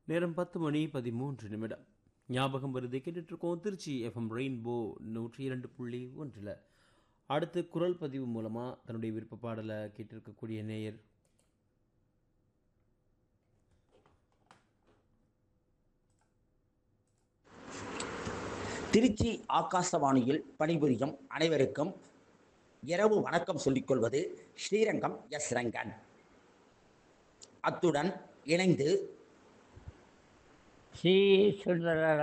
நேரம் பத்து மணி பதிமூன்று நிமிடம் ஞாபகம் வருது கேட்டுட்டு இருக்கோம் திருச்சி எஃப்எம் ரெயின்போ நூற்றி இரண்டு புள்ளி ஒன்றில் அடுத்து குரல் பதிவு மூலமாக தன்னுடைய விருப்ப பாடலை கேட்டிருக்கக்கூடிய நேயர் திருச்சி ஆகாசவாணியில் பணிபுரியும் அனைவருக்கும் இரவு வணக்கம் சொல்லிக்கொள்வது ஸ்ரீரங்கம் எஸ் ரங்கன் அத்துடன் இணைந்து ஸ்ரீ சுந்தர